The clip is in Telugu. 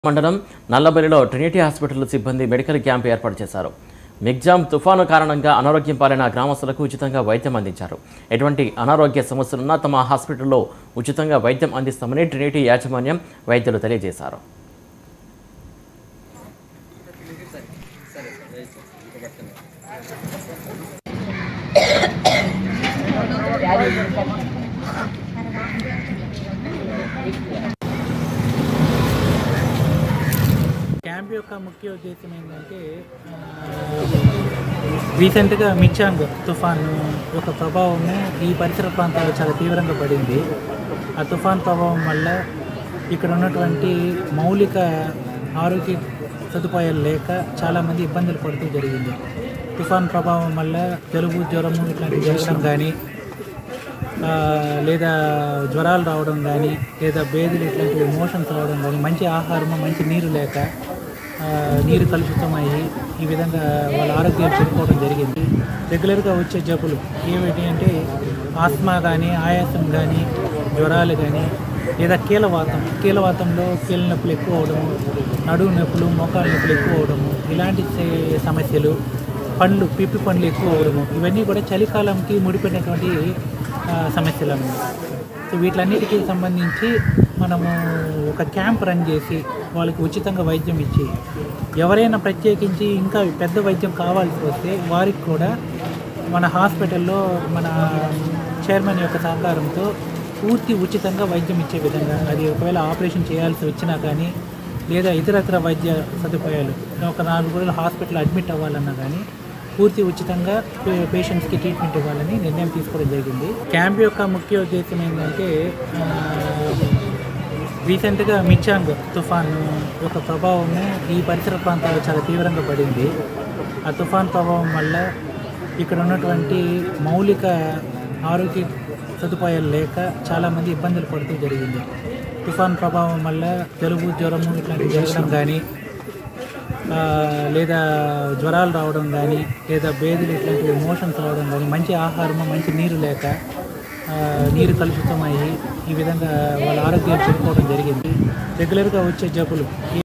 మండలం నల్లబెల్లిలో ట్రినిటీ హాస్పిటల్ సిబ్బంది మెడికల్ క్యాంప్ ఏర్పాటు చేశారు మిగ్జామ్ తుఫాను కారణంగా అనారోగ్యం పాలైన గ్రామస్తులకు ఉచితంగా వైద్యం అందించారు ఎటువంటి అనారోగ్య సమస్యలున్నా తమ హాస్పిటల్లో ఉచితంగా వైద్యం అందిస్తామని ట్రినిటీ యాజమాన్యం వైద్యులు తెలియజేశారు క్యాంప్ యొక్క ముఖ్య ఉద్దేశం ఏంటంటే ఆ, రీసెంట్గా మిచాంగ్ తుఫాను యొక్క ప్రభావం ఈ పరిసర ప్రాంతాల్లో చాలా తీవ్రంగా పడింది ఆ తుఫాన్ ప్రభావం వల్ల ఇక్కడ ఉన్నటువంటి మౌలిక ఆరోగ్య సదుపాయాలు లేక చాలామంది ఇబ్బందులు పడుతూ జరిగింది తుఫాన్ ప్రభావం వల్ల జలుబు జ్వరము ఇట్లాంటివి జరగడం కానీ ఆ, లేదా జ్వరాలు రావడం కానీ లేదా బేదులు ఇట్లాంటివి మోషన్స్ రావడం కానీ మంచి ఆహారము మంచి నీరు లేక ఆ, నీరు కలుషితమయ్యి ఈ విధంగా వాళ్ళ ఆరోగ్యాలు చెడిపోవడం జరిగింది రెగ్యులర్గా వచ్చే జబ్బులు ఏమిటి అంటే ఆస్మా కానీ ఆయాసం కానీ జ్వరాలు కానీ లేదా కీలవాతం కీలవాతంలో కీళ్ళ నొప్పులు ఎక్కువ అవడము నడుము నొప్పులు మోకాళ్ళ నొప్పులు ఎక్కువ అవడము ఇలాంటి సే- సమస్యలు పండ్లు పిప్పి పండ్లు ఎక్కువ అవడము ఇవన్నీ కూడా చలికాలంకి ముడిపడినటువంటి ఆ, సమస్యలు అన్నమాట సో వీటిలన్నిటికీ సంబంధించి మనము ఒక క్యాంప్ రన్ చేసి వాళ్ళకి ఉచితంగా వైద్యం ఇచ్చి ఎవరైనా ప్రత్యేకించి ఇంకా పెద్ద వైద్యం కావాల్సి వస్తే వారికి కూడా మన హాస్పిటల్లో మన చైర్మన్ యొక్క సహకారంతో పూర్తి ఉచితంగా వైద్యం ఇచ్చే విధంగా అది ఒకవేళ ఆపరేషన్ చేయాల్సి వచ్చినా కానీ లేదా ఇతరత్ర వైద్య సదుపాయాలు ఒక నాలుగు రోజులు హాస్పిటల్ అడ్మిట్ అవ్వాలన్నా కానీ పూర్తి ఉచితంగా పే- పేషెంట్స్కి ట్రీట్మెంట్ ఇవ్వాలని నిర్ణయం తీసుకోవడం జరిగింది క్యాంప్ యొక్క ముఖ్య ఉద్దేశం ఏంటంటే ఆ, రీసెంట్గా మిచాంగ్ తుఫాను యొక్క ప్రభావం ఈ పరిసర ప్రాంతాల్లో చాలా తీవ్రంగా పడింది ఆ తుఫాన్ ప్రభావం వల్ల ఇక్కడ ఉన్నటువంటి మౌలిక ఆరోగ్య సదుపాయాలు లేక చాలామంది ఇబ్బందులు పడుతూ జరిగింది తుఫాన్ ప్రభావం వల్ల జలుబు జ్వరము ఇట్లాంటివి జరగడం కానీ ఆ, లేదా జ్వరాలు రావడం కానీ లేదా బేదులు ఇట్లాంటివి మోషన్స్ రావడం కానీ మంచి ఆహారము మంచి నీరు లేక ఆ, నీరు కలుషితమయ్యి ఈ విధంగా వాళ్ళ ఆరోగ్యాలు చెడిపోవడం జరిగింది రెగ్యులర్గా వచ్చే జబ్బులు